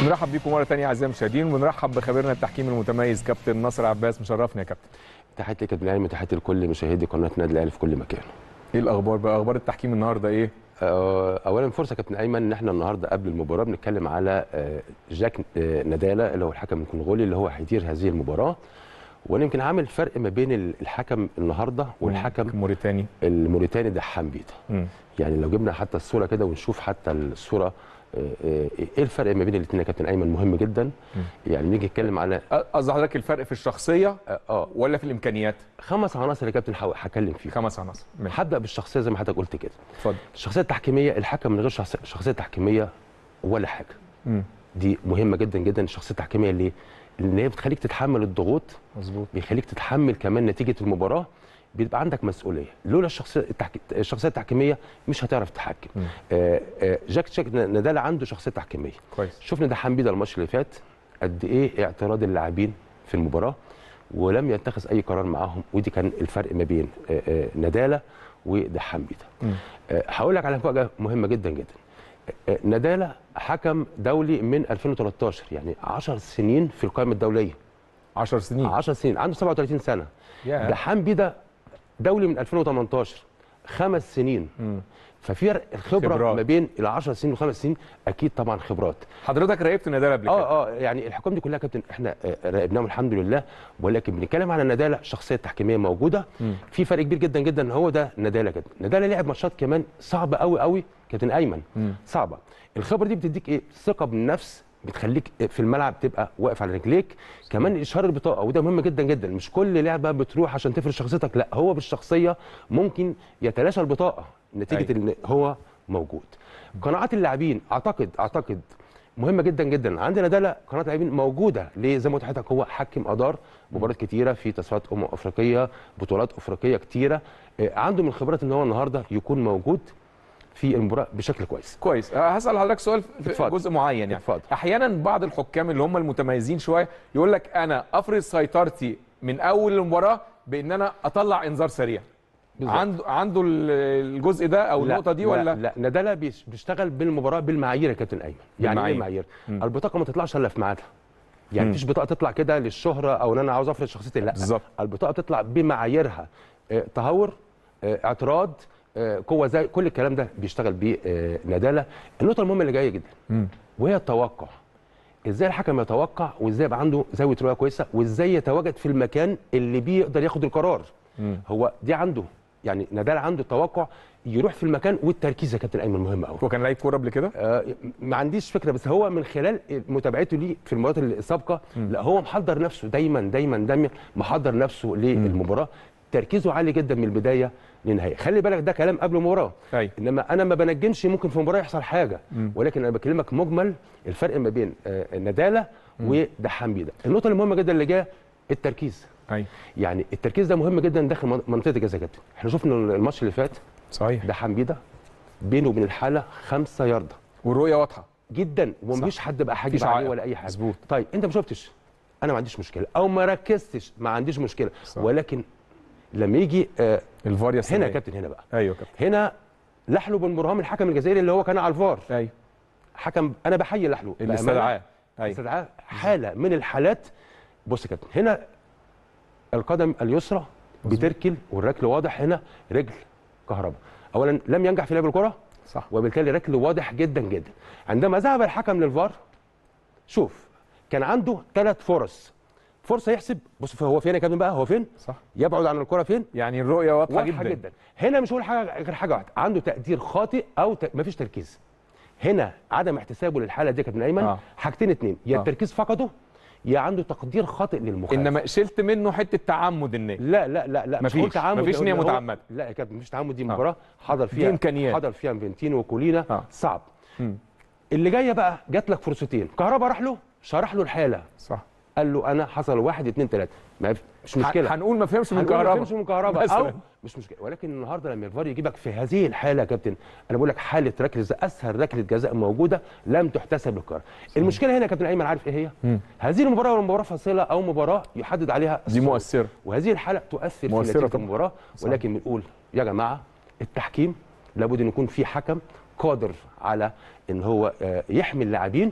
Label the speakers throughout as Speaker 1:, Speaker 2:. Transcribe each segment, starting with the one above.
Speaker 1: بنرحب بيكم مره ثانيه اعزائي المشاهدين ونرحب بخبيرنا التحكيم المتميز كابتن ناصر عباس مشرفنا يا كابتن
Speaker 2: تحياتي لك الاهلي وتحياتي لكل مشاهدي قناه نادي الاهلي في كل مكان.
Speaker 1: ايه الاخبار بقى اخبار التحكيم النهارده ايه
Speaker 2: آه، اولا فرصه كابتن ايمن ان احنا النهارده قبل المباراه بنتكلم على آه، جاك آه، ندالا اللي هو الحكم الكونغولي اللي هو هيدير هذه المباراه وانا يمكن عامل فرق ما بين ال- الحكم النهارده والحكم
Speaker 1: موريتاني
Speaker 2: الموريتاني ده حمبيتا
Speaker 1: مم.
Speaker 2: يعني لو جبنا حتى الصوره كده ونشوف حتى الصوره آه، آه، ايه الفرق ما بين الاثنين يا كابتن ايمن مهم جدا يعني نيجي نتكلم على
Speaker 1: قصدي حضرتك الفرق في الشخصيه
Speaker 2: اه آه،
Speaker 1: ولا في الامكانيات
Speaker 2: خمس عناصر يا كابتن هحاول- هتكلم فيهم
Speaker 1: خمس عناصر ماشي
Speaker 2: هبدا بالشخصيه زي ما حضرتك قلت كده
Speaker 1: اتفضل
Speaker 2: الشخصيه التحكيميه الحكم من غير شخصيه شخصيه تحكيميه ولا حاجه
Speaker 1: مم.
Speaker 2: دي مهمه جدا جدا الشخصيه التحكيميه ليه؟ لان هي بتخليك تتحمل الضغوط
Speaker 1: مظبوط
Speaker 2: بيخليك تتحمل كمان نتيجه المباراه بيبقى عندك مسؤوليه لولا الشخصيه التحك... الشخصيه التحكيميه مش هتعرف تتحكم
Speaker 1: مم.
Speaker 2: آه آه جاك تشيك نادال عنده شخصيه تحكيميه
Speaker 1: كويس
Speaker 2: شفنا ده حميده الماتش اللي فات قد ايه اعتراض اللاعبين في المباراه ولم يتخذ اي قرار معاهم ودي كان الفرق ما بين آه آه نداله وده حميده
Speaker 1: مم.
Speaker 2: آه، هقول لك على مفاجاه مهمه جدا جدا آه، نداله حكم دولي من 2013 يعني 10 سنين في القائمه الدوليه
Speaker 1: 10 سنين
Speaker 2: 10 سنين عنده 37 سنه
Speaker 1: يا.
Speaker 2: ده حمدي ده دولي من 2018 خمس سنين
Speaker 1: مم.
Speaker 2: ففي فرق الخبره
Speaker 1: خبرات.
Speaker 2: ما بين ال 10 سنين والخمس سنين اكيد طبعا خبرات
Speaker 1: حضرتك راقبت نادال قبل كده
Speaker 2: اه اه يعني الحكام دي كلها يا كابتن احنا آه، راقبناهم الحمد لله ولكن بنتكلم على نداله شخصيه تحكيميه موجوده
Speaker 1: مم.
Speaker 2: في فرق كبير جدا جدا هو ده نداله كده نداله لعب ماتشات كمان صعبه قوي قوي كابتن ايمن
Speaker 1: مم.
Speaker 2: صعبه الخبره دي بتديك ايه ثقه بالنفس بتخليك في الملعب تبقى واقف على رجليك كمان اشهار البطاقه وده مهم جدا جدا مش كل لعبه بتروح عشان تفرض شخصيتك لا هو بالشخصيه ممكن يتلاشى البطاقه نتيجه ان هو موجود قناعات اللاعبين اعتقد اعتقد مهمه جدا جدا عندنا داله قناعات اللاعبين موجوده ليه زي ما قلت لحضرتك هو حكم ادار مباريات كتيره في تصفيات امم افريقيه بطولات افريقيه كتيره آه، عنده من الخبرات ان هو النهارده يكون موجود في المباراه بشكل كويس
Speaker 1: كويس أه، هسال حضرتك سؤال في
Speaker 2: اتفضل.
Speaker 1: جزء معين يعني
Speaker 2: اتفضل.
Speaker 1: احيانا بعض الحكام اللي هم المتميزين شويه يقول لك انا افرض سيطرتي من اول المباراه بان انا اطلع انذار سريع
Speaker 2: بالظبط.
Speaker 1: عنده عنده ال- الجزء ده او
Speaker 2: لا،
Speaker 1: النقطه دي
Speaker 2: لا
Speaker 1: ولا
Speaker 2: لا ندالة بيش- بيشتغل بالمباراه بالمعايير يا كابتن ايمن يعني ايه
Speaker 1: بالمعايير.
Speaker 2: المعايير البطاقه ما تطلعش الا في ميعادها يعني مفيش بطاقه تطلع كده للشهره او ان انا عاوز افرض شخصيتي لا
Speaker 1: بالظبط.
Speaker 2: البطاقه بتطلع بمعاييرها آه، تهور آه، اعتراض آه، قوه زي كل الكلام ده بيشتغل بيه آه، ندالة النقطه المهمه اللي جايه جدا
Speaker 1: مم.
Speaker 2: وهي التوقع ازاي الحكم يتوقع وازاي يبقى عنده زاويه رؤيه كويسه وازاي يتواجد في المكان اللي بيقدر ياخد القرار
Speaker 1: مم.
Speaker 2: هو دي عنده يعني نادال عنده توقع يروح في المكان والتركيز يا كابتن ايمن مهم قوي
Speaker 1: هو كان لعيب كوره قبل كده
Speaker 2: آه ما عنديش فكره بس هو من خلال متابعته ليه في المباريات السابقه لا هو محضر نفسه دايما دايما دايما محضر نفسه للمباراه تركيزه عالي جدا من البدايه للنهايه خلي بالك ده كلام قبل المباراه
Speaker 1: أيوة.
Speaker 2: انما انا ما بنجمش ممكن في المباراه يحصل حاجه ولكن انا بكلمك مجمل الفرق ما بين آه نداله ودحام بيدا النقطه المهمه جدا اللي جايه التركيز
Speaker 1: ايوه
Speaker 2: يعني التركيز ده مهم جدا داخل من- منطقه الجزاء يا كابتن احنا شفنا الماتش اللي فات
Speaker 1: صحيح
Speaker 2: ده حميده بينه وبين الحاله خمسة ياردة
Speaker 1: والرؤيه واضحه
Speaker 2: جدا ومفيش حد بقى حاجب
Speaker 1: مفيش
Speaker 2: عليه
Speaker 1: عائق.
Speaker 2: ولا اي حاجه
Speaker 1: مظبوط.
Speaker 2: طيب انت ما شفتش انا ما عنديش مشكله او ما ركزتش ما عنديش مشكله
Speaker 1: صح.
Speaker 2: ولكن لما يجي آه
Speaker 1: الفار
Speaker 2: هنا
Speaker 1: يستمر.
Speaker 2: يا كابتن هنا بقى
Speaker 1: ايوه يا كابتن
Speaker 2: هنا لحلو بن برهام الحكم الجزائري اللي هو كان على الفار
Speaker 1: ايوه
Speaker 2: حكم انا بحيي لحلو
Speaker 1: اللي
Speaker 2: بأمانة.
Speaker 1: استدعاه ايوه
Speaker 2: استدعاه حاله من الحالات بص يا كابتن هنا القدم اليسرى بتركل والركل واضح هنا رجل كهرباء اولا لم ينجح في لعب الكره
Speaker 1: صح
Speaker 2: وبالتالي ركل واضح جدا جدا عندما ذهب الحكم للفار شوف كان عنده ثلاث فرص فرصه يحسب بص هو فين يا كابتن بقى هو فين
Speaker 1: صح
Speaker 2: يبعد عن الكره فين
Speaker 1: يعني الرؤيه واضحه,
Speaker 2: واضحه
Speaker 1: جدا,
Speaker 2: جدا. هنا مش هقول حاجه غير حاجه واحده عنده تقدير خاطئ او ت... مفيش تركيز هنا عدم احتسابه للحاله دي يا كابتن ايمن
Speaker 1: آه.
Speaker 2: حاجتين اتنين يا
Speaker 1: آه.
Speaker 2: التركيز فقده يا عنده تقدير خاطئ للمخالف
Speaker 1: انما شلت منه حته تعمد النيه
Speaker 2: لا لا لا لا مش
Speaker 1: مفيش.
Speaker 2: هقول تعمد
Speaker 1: مفيش
Speaker 2: هو-
Speaker 1: نية
Speaker 2: هو-
Speaker 1: متعمدة.
Speaker 2: لا يا كابتن مفيش تعمد دي مباراه حضر فيها
Speaker 1: إمكانيات.
Speaker 2: حضر فيها فينتينو وكولينا
Speaker 1: آه.
Speaker 2: صعب
Speaker 1: مم.
Speaker 2: اللي جايه بقى جات لك فرصتين كهربا راح له شرح له الحاله
Speaker 1: صح
Speaker 2: قال له انا حصل واحد اتنين تلاته ما في- مش مشكله
Speaker 1: ه- هنقول ما فهمش من
Speaker 2: هنقول ما
Speaker 1: كهربا
Speaker 2: فهمش من كهرباء او
Speaker 1: مثلاً.
Speaker 2: مش مشكله ولكن النهارده لما الفار يجيبك في هذه الحاله يا كابتن انا بقول لك حاله ركله جزاء اسهل ركله جزاء موجوده لم تحتسب للقرار المشكله هنا يا كابتن ايمن عارف ايه هي
Speaker 1: مم.
Speaker 2: هذه المباراه ولا مباراه فاصله او مباراه يحدد عليها
Speaker 1: دي
Speaker 2: الصعود.
Speaker 1: مؤثره
Speaker 2: وهذه الحاله تؤثر في
Speaker 1: مؤثرة
Speaker 2: نتيجه
Speaker 1: طبعاً.
Speaker 2: المباراه ولكن بنقول يا جماعه التحكيم لابد ان يكون في حكم قادر على ان هو آه، يحمي اللاعبين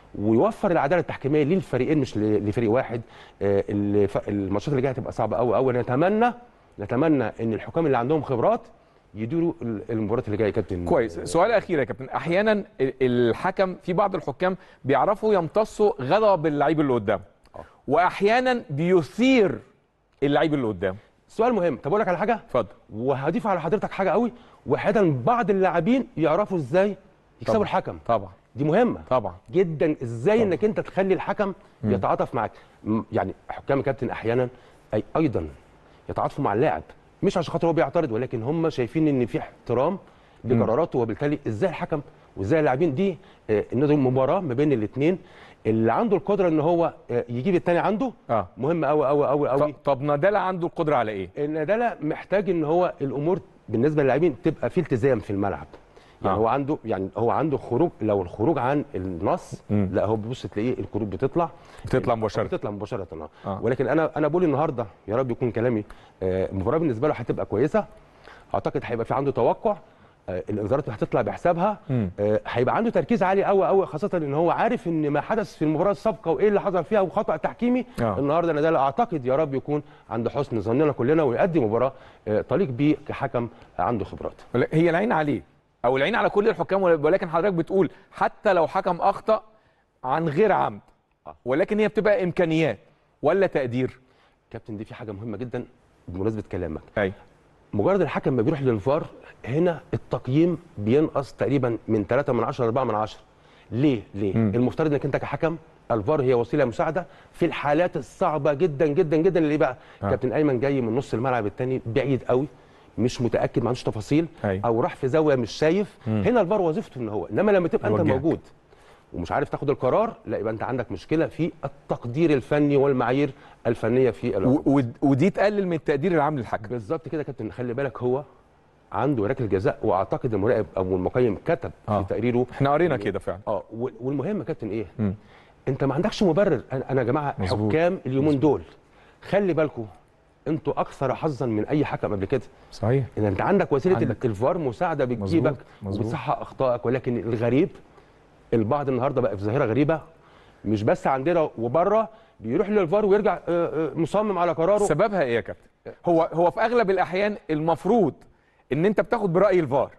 Speaker 2: ويوفر العداله التحكيميه للفريقين مش ل- لفريق واحد آه، الف- الماتشات اللي جايه هتبقى صعبه قوي قوي نتمنى نتمنى ان الحكام اللي عندهم خبرات يديروا ال- المباراه اللي جايه يا كابتن
Speaker 1: كويس سؤال اخير يا كابتن احيانا ال- الحكم في بعض الحكام بيعرفوا يمتصوا غضب اللعيب اللي قدامه
Speaker 2: آه.
Speaker 1: واحيانا بيثير اللعيب اللي قدامه
Speaker 2: سؤال مهم طب اقول لك على حاجه
Speaker 1: اتفضل
Speaker 2: وهضيف على حضرتك حاجه قوي واحيانا بعض اللاعبين يعرفوا ازاي يكسبوا
Speaker 1: طبعا.
Speaker 2: الحكم
Speaker 1: طبعا
Speaker 2: دي مهمه
Speaker 1: طبعا
Speaker 2: جدا ازاي انك انت تخلي الحكم يتعاطف معاك م- يعني حكام الكابتن احيانا اي ايضا يتعاطفوا مع اللاعب مش عشان خاطر هو بيعترض ولكن هم شايفين ان في احترام لقراراته وبالتالي ازاي الحكم وازاي اللاعبين دي آه، ان دي مباراه ما بين الاثنين اللي عنده القدره ان هو آه، يجيب الثاني عنده
Speaker 1: اه
Speaker 2: مهم قوي قوي قوي قوي
Speaker 1: ط- طب نادال عنده القدره على ايه
Speaker 2: ان ده محتاج ان هو الامور بالنسبه للاعبين تبقى في التزام في الملعب يعني
Speaker 1: آه.
Speaker 2: هو عنده يعني هو عنده خروج لو الخروج عن النص
Speaker 1: مم.
Speaker 2: لا هو بيبص تلاقيه الكروت بتطلع
Speaker 1: بتطلع مباشرة.
Speaker 2: بتطلع مباشره آه.
Speaker 1: آه.
Speaker 2: ولكن انا انا بقول النهارده يا رب يكون كلامي آه، المباراه بالنسبه له هتبقى كويسه اعتقد هيبقى في عنده توقع آه، الانذارات هتطلع بحسابها
Speaker 1: مم.
Speaker 2: آه، هيبقى عنده تركيز عالي قوي قوي خاصه ان هو عارف ان ما حدث في المباراه السابقه وايه اللي حصل فيها وخطا تحكيمي
Speaker 1: آه.
Speaker 2: النهارده نادال اعتقد يا رب يكون عند حسن ظننا كلنا ويؤدي مباراه آه، تليق بيه كحكم عنده خبرات
Speaker 1: ولا- هي العين عليه او العين على كل الحكام ولكن حضرتك بتقول حتى لو حكم اخطا عن غير عمد
Speaker 2: آه.
Speaker 1: ولكن هي بتبقى امكانيات ولا تقدير
Speaker 2: كابتن دي في حاجه مهمه جدا بمناسبه كلامك
Speaker 1: ايوه
Speaker 2: مجرد الحكم ما بيروح للفار هنا التقييم بينقص تقريبا من 3 من 10 ل 4 من 10 ليه ليه
Speaker 1: مم.
Speaker 2: المفترض انك انت كحكم الفار هي وسيله مساعده في الحالات الصعبه جدا جدا جدا اللي بقى
Speaker 1: آه.
Speaker 2: كابتن ايمن جاي من نص الملعب الثاني بعيد قوي مش متاكد ما عندوش تفاصيل
Speaker 1: أيوة.
Speaker 2: او راح في زاويه مش شايف هنا الفار وظيفته ان هو انما لما تبقى انت
Speaker 1: يوجهك.
Speaker 2: موجود ومش عارف تاخد القرار لا يبقى انت عندك مشكله في التقدير الفني والمعايير الفنيه في الأمر.
Speaker 1: و- ود- ودي تقلل من التقدير العام للحكم
Speaker 2: بالظبط كده يا كابتن خلي بالك هو عنده ركله جزاء واعتقد المراقب او المقيم كتب
Speaker 1: آه.
Speaker 2: في تقريره
Speaker 1: احنا قرينا كده فعلا
Speaker 2: اه وال- والمهم يا كابتن ايه
Speaker 1: مم.
Speaker 2: انت ما عندكش مبرر انا أنا يا جماعه
Speaker 1: مظبوط.
Speaker 2: حكام اليومين دول خلي بالكم انتوا اكثر حظا من اي حكم قبل كده
Speaker 1: صحيح
Speaker 2: ان انت عندك وسيله
Speaker 1: عندك.
Speaker 2: الفار مساعده بتجيبك
Speaker 1: مظبوط، مظبوط.
Speaker 2: وبتصحح اخطائك ولكن الغريب البعض النهارده بقى في ظاهره غريبه مش بس عندنا وبره بيروح للفار ويرجع آه، آه، مصمم على قراره
Speaker 1: سببها ايه يا كابتن هو هو في اغلب الاحيان المفروض ان انت بتاخد براي الفار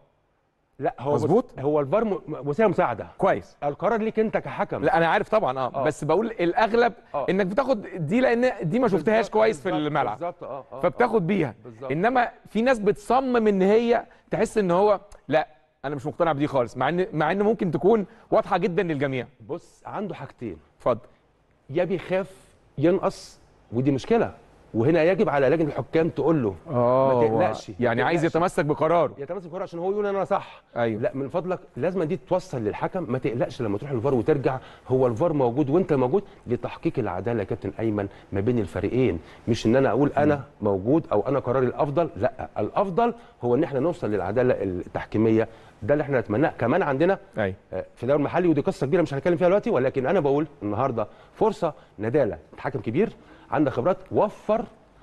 Speaker 2: لا هو بص-
Speaker 1: مظبوط.
Speaker 2: هو الفار م- وسيله مساعده
Speaker 1: كويس
Speaker 2: القرار ليك انت كحكم
Speaker 1: لا انا عارف طبعا اه,
Speaker 2: آه.
Speaker 1: بس بقول الاغلب
Speaker 2: آه.
Speaker 1: انك بتاخد دي لان دي ما شفتهاش
Speaker 2: بالظبط،
Speaker 1: كويس في
Speaker 2: بالظبط،
Speaker 1: الملعب
Speaker 2: بالظبط اه اه
Speaker 1: فبتاخد بيها
Speaker 2: بالظبط.
Speaker 1: انما في ناس بتصمم ان هي تحس ان هو لا انا مش مقتنع بدي خالص مع ان مع ان ممكن تكون واضحه جدا للجميع
Speaker 2: بص عنده حاجتين
Speaker 1: اتفضل
Speaker 2: يا بيخاف ينقص ودي مشكله وهنا يجب على لجنه الحكام تقول له ما تقلقش
Speaker 1: يعني
Speaker 2: ما
Speaker 1: عايز
Speaker 2: تقلقش.
Speaker 1: يتمسك بقراره
Speaker 2: يتمسك الكوره عشان هو يقول انا صح
Speaker 1: ايوه
Speaker 2: لا من فضلك لازم دي توصل للحكم ما تقلقش لما تروح الفار وترجع هو الفار موجود وانت موجود لتحقيق العداله يا كابتن ايمن ما بين الفريقين مش ان انا اقول انا موجود او انا قراري الافضل لا الافضل هو ان احنا نوصل للعداله التحكيميه ده اللي احنا نتمناه كمان عندنا
Speaker 1: ايوه
Speaker 2: آه، في الدوري المحلي ودي قصه كبيره مش هنتكلم فيها دلوقتي ولكن انا بقول النهارده فرصه نداله حكم كبير عندك خبرات وفر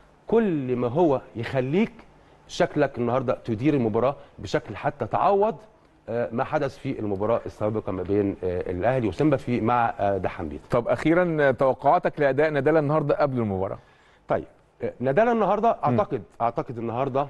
Speaker 2: كل ما هو يخليك شكلك النهارده تدير المباراه بشكل حتى تعوض آه، ما حدث في المباراه السابقه ما بين آه، الاهلي وسيمبا في مع آه، دحمبيت
Speaker 1: طب اخيرا توقعاتك لاداء نادال النهارده قبل المباراه
Speaker 2: طيب آه، نادال النهارده اعتقد اعتقد النهارده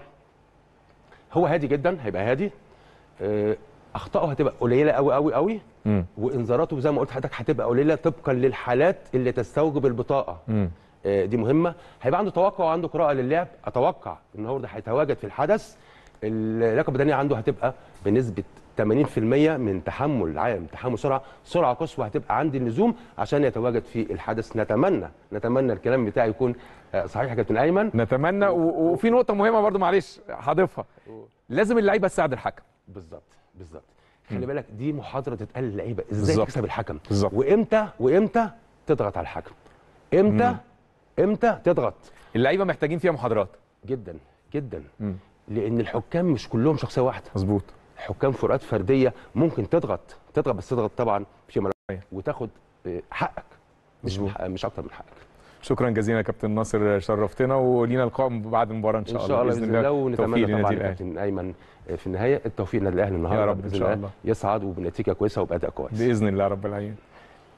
Speaker 2: هو هادي جدا هيبقى هادي آه، اخطائه هتبقى قليله قوي قوي قوي
Speaker 1: امم
Speaker 2: وانذاراته زي ما قلت لحضرتك هتبقى قليله طبقا للحالات اللي تستوجب البطاقه
Speaker 1: امم
Speaker 2: آه، دي مهمه هيبقى عنده توقع وعنده قراءه للعب اتوقع ان هو ده هيتواجد في الحدث اللياقه البدنيه عنده هتبقى بنسبه 80% من تحمل عام تحمل سرعه سرعه قصوى هتبقى عند اللزوم عشان يتواجد في الحدث نتمنى نتمنى الكلام بتاعي يكون آه، صحيح يا كابتن ايمن
Speaker 1: نتمنى و- وفي نقطه مهمه برضو معلش هضيفها لازم اللعيبه تساعد الحكم
Speaker 2: بالظبط بالظبط خلي بالك دي محاضره تتقال للعيبه ازاي
Speaker 1: بالظبط.
Speaker 2: تكسب الحكم
Speaker 1: بالظبط.
Speaker 2: وامتى وامتى تضغط على الحكم امتى امتى تضغط
Speaker 1: اللعيبه محتاجين فيها محاضرات
Speaker 2: جدا جدا
Speaker 1: مم.
Speaker 2: لان الحكام مش كلهم شخصيه واحده
Speaker 1: مظبوط
Speaker 2: حكام فروقات فرديه ممكن تضغط تضغط بس تضغط طبعا في ملعب
Speaker 1: أيوة.
Speaker 2: وتاخد آه، حقك مش
Speaker 1: مظبوط.
Speaker 2: من حق- مش اكتر من حقك
Speaker 1: شكرا جزيلا يا كابتن ناصر شرفتنا ولينا لقاء بعد المباراه ان شاء,
Speaker 2: ان شاء الله باذن الله
Speaker 1: توفيق
Speaker 2: ونتمنى
Speaker 1: لنادي
Speaker 2: طبعا
Speaker 1: الأهلي.
Speaker 2: كابتن ايمن آه، في النهايه التوفيق للنادي الاهلي النهارده
Speaker 1: يا رب إن
Speaker 2: باذن
Speaker 1: شاء
Speaker 2: الله
Speaker 1: الله.
Speaker 2: يصعد وبنتيجه كويسه وباداء كويس
Speaker 1: باذن الله رب العالمين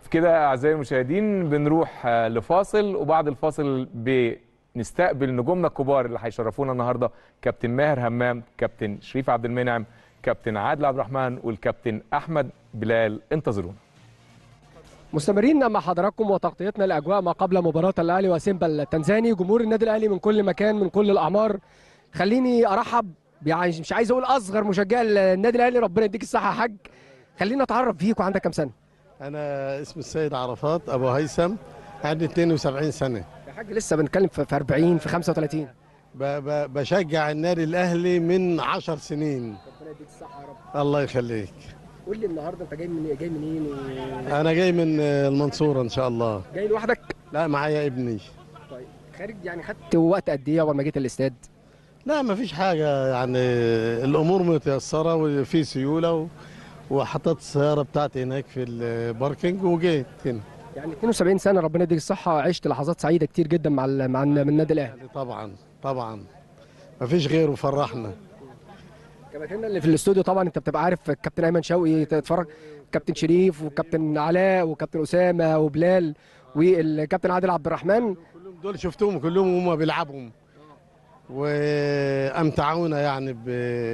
Speaker 1: في كده اعزائي المشاهدين بنروح آه، لفاصل وبعد الفاصل بنستقبل نجومنا الكبار اللي هيشرفونا النهارده كابتن ماهر همام كابتن شريف عبد المنعم كابتن عادل عبد الرحمن والكابتن احمد بلال انتظرونا
Speaker 3: مستمرين مع حضراتكم وتغطيتنا لاجواء ما قبل مباراه الاهلي وسيمبا التنزاني جمهور النادي الاهلي من كل مكان من كل الاعمار خليني ارحب يعني مش عايز اقول اصغر مشجع النادي الاهلي ربنا يديك الصحه يا حاج خلينا اتعرف فيك وعندك كام سنه
Speaker 4: أنا اسمي السيد عرفات أبو هيثم عندي 72 سنة
Speaker 3: يا حاج لسه بنتكلم في في 40 في 35
Speaker 4: ب- ب- بشجع النادي الأهلي من 10 سنين
Speaker 3: ربنا يديك الصحه يا رب
Speaker 4: الله يخليك
Speaker 3: قول لي النهارده انت جاي من جاي منين و...
Speaker 4: أنا جاي من المنصورة إن شاء الله
Speaker 3: جاي لوحدك
Speaker 4: لا معايا ابني
Speaker 3: طيب خارج يعني خدت وقت قد ايه اول ما جيت الاستاد
Speaker 4: لا ما فيش حاجة يعني الأمور متيسرة وفي سيولة و- وحطيت السيارة بتاعتي هناك في الباركينج وجيت هنا
Speaker 3: يعني 72 سنه ربنا يديك الصحه عشت لحظات سعيده كتير جدا مع ال- مع الن- من النادي الاهلي
Speaker 4: يعني طبعا طبعا ما فيش غيره فرحنا
Speaker 3: كباتننا اللي في الاستوديو طبعا انت بتبقى عارف الكابتن ايمن شوقي تتفرج كابتن شريف وكابتن علاء وكابتن اسامه وبلال والكابتن عادل عبد الرحمن
Speaker 4: كلهم دول شفتهم كلهم هم بيلعبهم وامتعونا يعني ب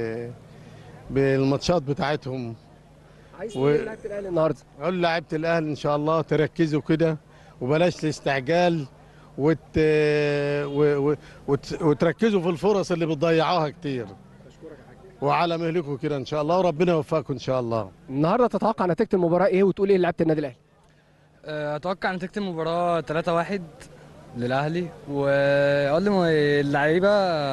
Speaker 4: بالماتشات بتاعتهم
Speaker 3: عايز
Speaker 4: و-
Speaker 3: تقول ايه لعيبه الاهلي النهارده
Speaker 4: اقول لعيبه الاهلي ان شاء الله تركزوا كده وبلاش الاستعجال وت... و... و... وت... وتركزوا في الفرص اللي بتضيعوها كتير وعلى مهلكم كده ان شاء الله وربنا يوفقكم ان شاء الله
Speaker 3: النهارده تتوقع نتيجه المباراه ايه وتقول ايه لعيبه النادي الاهلي
Speaker 5: أه، اتوقع نتيجه المباراه 3-1 للاهلي واقول لهم اللعيبه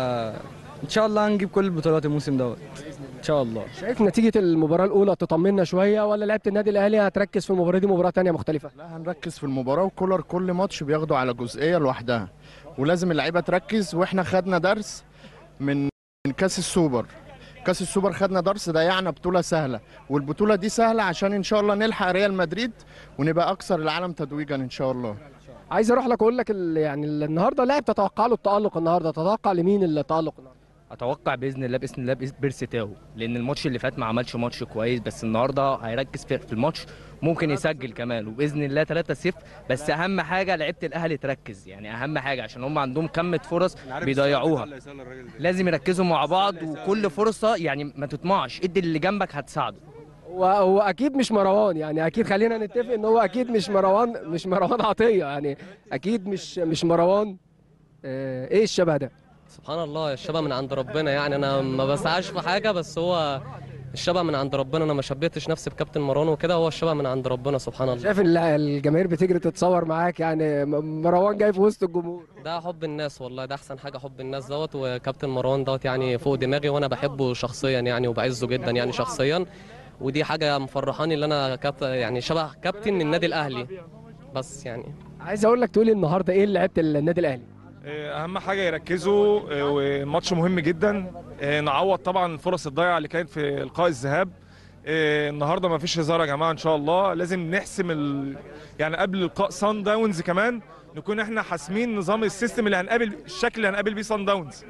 Speaker 5: ان شاء الله هنجيب كل البطولات الموسم دوت ان شاء الله
Speaker 3: شايف نتيجه المباراه الاولى تطمنا شويه ولا لعيبه النادي الاهلي هتركز في المباراه دي مباراه تانية مختلفه
Speaker 6: لا هنركز في المباراة وكولر كل ماتش بياخده على جزئية لوحدها ولازم اللعيبة تركز واحنا خدنا درس من من كاس السوبر كاس السوبر خدنا درس ضيعنا بطولة سهلة والبطولة دي سهلة عشان ان شاء الله نلحق ريال مدريد ونبقى اكثر العالم تتويجا ان شاء الله
Speaker 3: عايز اروح لك اقول لك ال- يعني ال- النهارده لاعب تتوقع له التالق النهارده تتوقع لمين التالق النهارده
Speaker 7: اتوقع باذن الله باذن الله بإذ- بيرسي تاو لان الماتش اللي فات ما عملش ماتش كويس بس النهارده هيركز في في الماتش ممكن يسجل كمان وباذن الله 3-0 بس اهم حاجه لعيبه الاهلي تركز يعني اهم حاجه عشان هم عندهم كمه فرص بيضيعوها لازم يركزوا مع بعض وكل فرصه يعني ما تطمعش ادي اللي جنبك هتساعده
Speaker 3: هو هو اكيد مش مروان يعني اكيد خلينا نتفق ان هو اكيد مش مروان مش مروان عطيه يعني اكيد مش مش مروان آه، ايه الشبه ده
Speaker 8: سبحان الله الشبه من عند ربنا يعني انا ما بسعاش في حاجه بس هو الشبه من عند ربنا انا ما شبهتش نفسي بكابتن مروان وكده هو الشبه من عند ربنا سبحان الله
Speaker 3: شايف ان الجماهير بتجري تتصور معاك يعني م- مروان جاي في وسط الجمهور
Speaker 8: ده حب الناس والله ده احسن حاجه حب الناس دوت وكابتن مروان دوت يعني فوق دماغي وانا بحبه شخصيا يعني وبعزه جدا يعني شخصيا ودي حاجه مفرحاني ان انا كابتن يعني شبه كابتن النادي الاهلي بس يعني
Speaker 3: عايز اقول لك تقولي النهارده ايه اللي لعيبه النادي الاهلي
Speaker 9: اهم حاجه يركزوا آه، وماتش مهم جدا آه، نعوض طبعا الفرص الضايعه اللي كانت في القاء الذهاب آه، النهارده ما فيش هزار يا جماعه ان شاء الله لازم نحسم ال... يعني قبل لقاء سان داونز كمان نكون احنا حاسمين نظام السيستم اللي هنقابل الشكل اللي هنقابل بيه سان داونز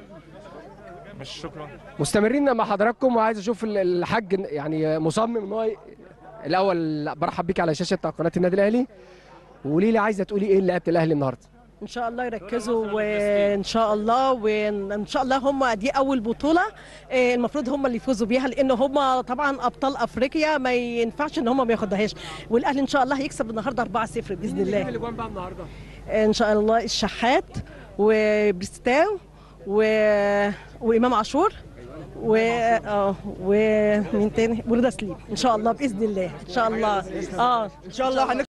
Speaker 9: مش شكرا
Speaker 3: مستمرين مع حضراتكم وعايز اشوف ال- الحاج يعني مصمم ان هو ي- الاول برحب بيك على شاشه قناه النادي الاهلي وقولي لي عايزه تقولي ايه لعيبه الاهلي النهارده
Speaker 10: ان شاء الله يركزوا وان شاء الله وان شاء الله هم دي اول بطوله آه، المفروض هم اللي يفوزوا بيها لان هم طبعا ابطال افريقيا ما ينفعش ان هم ما ياخدوهاش والاهلي ان شاء الله هيكسب النهارده 4-0 باذن الله
Speaker 3: الاجوان بقى النهارده
Speaker 10: ان شاء الله الشحات وبريستاو و... وامام عاشور و اه ومين تاني ورضا سليم ان شاء الله باذن الله ان شاء الله اه ان شاء الله